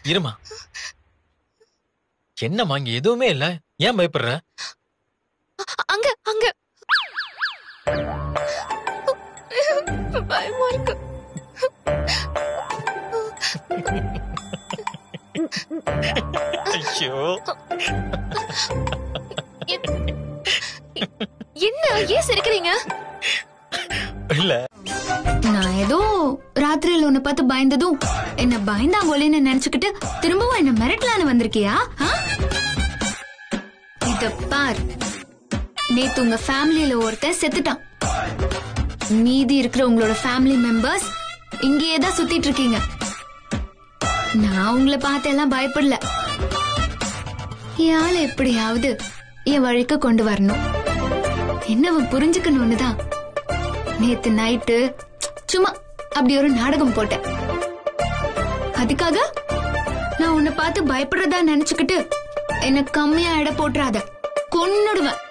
இருமா என்னம்மா இங்க எதுவுமே இல்ல ஏன் பயப்படுற அங்க அங்க பயமா இருக்கு ஐயோ என்ன ஏன் சிரிக்கிறீங்க இல்ல நான் ஏதோ ராத்திரியில உன்னை பார்த்து பயந்ததும் என்ன பயந்தாங்கோலின்னு நினைச்சுக்கிட்டு திரும்பவும் என்ன மிரட்டலான்னு வந்திருக்கியா ஆ? இத பார் நேத்து உங்க ஃபேமிலியில ஒருத்தன் செத்துட்டான் மீதி இருக்கிற உங்களோட ஃபேமிலி மெம்பர்ஸ் இங்கேயே தான் சுத்திட்டு இருக்கீங்க நான் உங்களை பார்த்து எல்லாம் பயப்படல என் ஆளை எப்படியாவது என் வழிக்கு கொண்டு வரணும் என்னவ புரிஞ்சுக்கணும்னு தான் நேத்து நைட்டு சும்மா அப்படி ஒரு நாடகம் போட்டேன் அதுக்காக நான் உன்னை பார்த்து பயப்படுறதா நினைச்சுக்கிட்டு என்ன கம்மியா எடை போட்டுறாத கொன்னுடுவேன்